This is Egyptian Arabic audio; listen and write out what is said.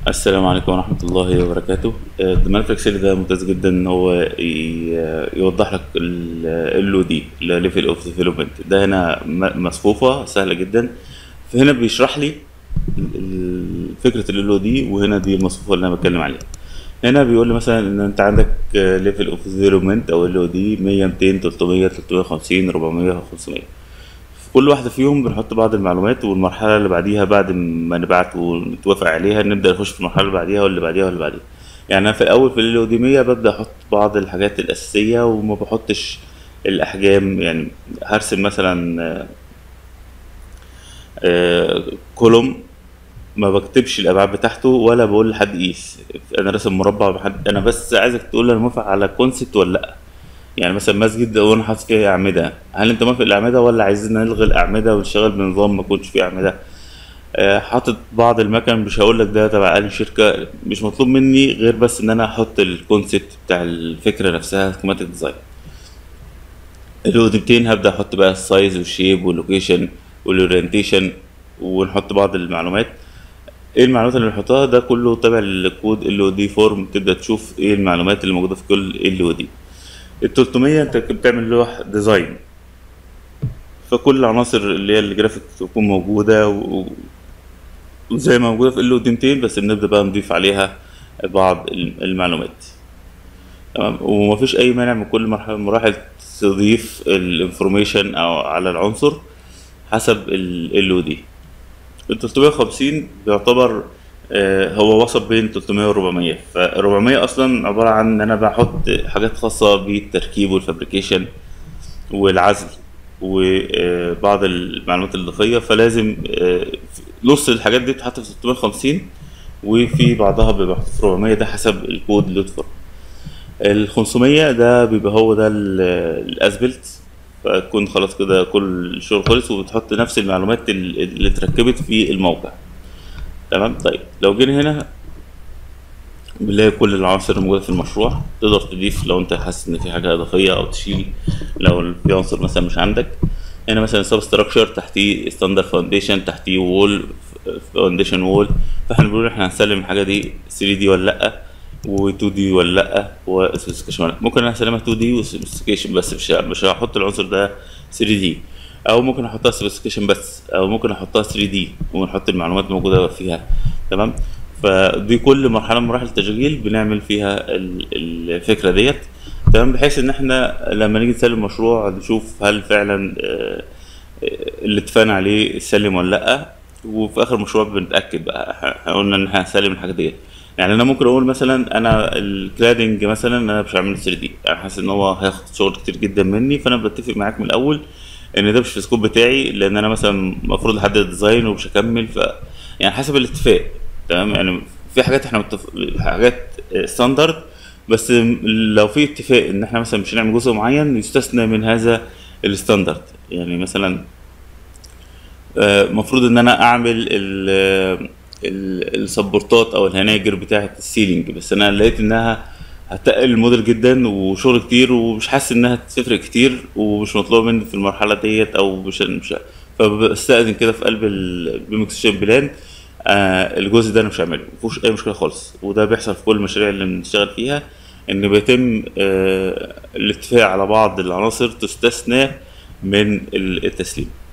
السلام عليكم ورحمة الله وبركاته آه، الملف اكسل ده ممتاز جدا ان هو ي- يوضح لك ال او دي ليفل اوف ديفلوبمنت ده هنا م- مصفوفة سهلة جدا فهنا بيشرح لي ال- ال- فكرة ال او دي وهنا دي المصفوفة اللي انا بتكلم عليها هنا بيقول لي مثلا ان انت عندك ليفل اوف ديفلوبمنت او ال او دي 100 200 300 350 400 500 في كل واحدة فيهم بنحط بعض المعلومات والمرحلة اللي بعديها بعد ما نبعت ونتوافق عليها نبدأ نخش في المرحلة اللي بعديها واللي بعديها واللي بعديها يعني أنا في الأول في ال دي 100 ببدأ أحط بعض الحاجات الأساسية وما بحطش الأحجام يعني هرسم مثلا آه، آه، كولوم ما بكتبش الابعاد بتاعته ولا بقول لحد قيس انا راسم مربع بحد انا بس عايزك تقول لي انا موافق على كونسبت ولا لا يعني مثلا مسجد وانا حاطط فيه اعمده هل انت موافق الاعمده ولا عايزين نلغي الاعمده ونشتغل بنظام ما يكونش فيه اعمده آه، حاطط بعض المكن مش هقول لك ده تبع انهي شركه مش مطلوب مني غير بس ان انا احط الكونسبت بتاع الفكره نفسها سكيماتيك ديزاين الاوديتين هبدا احط بقى السايز والشيب واللوكيشن والاورينتيشن ونحط بعض المعلومات ايه المعلومات اللي بنحطها ده كله تابع للكود ال او دي فورم تبدا تشوف ايه المعلومات اللي موجوده في كل ال او دي ال 300 انت بتعمل لوح ديزاين فكل العناصر اللي هي الجرافيك تكون موجوده و... وزي ما موجوده في ال او دي 200 بس بنبدا بقى نضيف عليها بعض المعلومات تمام ومفيش اي مانع من كل مرحله من المراحل تضيف الانفورميشن او على العنصر حسب ال او دي ال 350 بيعتبر آه، هو وسط بين 300 و 400 ف 400 اصلا عباره عن ان انا بحط حاجات خاصه بالتركيب والفابريكيشن والعزل وبعض المعلومات الاضافيه فلازم آه، نص الحاجات دي بتتحط في 650 وفي بعضها بيبقى محطوط في 400 ده حسب الكود اللي اتفرج ال 500 ده بيبقى هو ده ال- الاسبلت فتكون خلاص كده كل الشغل خلص وبتحط نفس المعلومات ال- اللي اتركبت في الموقع تمام طيب لو جينا هنا بنلاقي كل العناصر الموجودة في المشروع تقدر تضيف لو انت حاسس ان في حاجة اضافية او تشيل لو في عنصر مثلا مش عندك هنا مثلا سب ستراكشر تحتيه ستاندر فاونديشن تحتيه وول فاونديشن وول فاحنا بنقول احنا هنسلم الحاجة دي 3 دي ولا لا و2 دي ولا لا وسبيسيفيكيشن ولا لا ممكن انا اسلمها 2 دي وسبيسيفيكيشن بس مش مش هحط العنصر ده 3 دي او ممكن احطها سبيسيفيكيشن بس او ممكن احطها 3 دي ونحط المعلومات الموجوده فيها تمام فدي كل مرحله من مراحل التشغيل بنعمل فيها ال- الفكره ديت تمام بحيث ان احنا لما نيجي نسلم مشروع نشوف هل فعلا آه، آه، اللي اتفقنا عليه سلم ولا لا وفي اخر المشروع بنتاكد بقى احنا قلنا ان احنا هنسلم الحاجه ديت يعني انا ممكن اقول مثلا انا الكلادنج مثلا انا مش هعمل 3 دي انا حاسس ان هو هياخد شغل كتير جدا مني فانا بتفق معاك من الاول ان ده مش في السكوب بتاعي لان انا مثلا المفروض احدد الديزاين ومش هكمل ف يعني حسب الاتفاق تمام يعني في حاجات احنا متف... حاجات ستاندرد بس لو في اتفاق ان احنا مثلا مش هنعمل جزء معين يستثنى من هذا الستاندرد يعني مثلا المفروض ان انا اعمل ال ال- السبورتات او الهناجر بتاعه السيلينج بس انا لقيت انها هتقل الموديل جدا وشغل كتير ومش حاسس انها تفرق كتير ومش مطلوب مني في المرحله ديت او مش مش فبستأذن كده في قلب البيمكسيشن بلان آه الجزء ده انا مش هعمله مفيهوش اي مشكله خالص وده بيحصل في كل المشاريع اللي بنشتغل فيها ان بيتم آه الاتفاق على بعض العناصر تستثنى من التسليم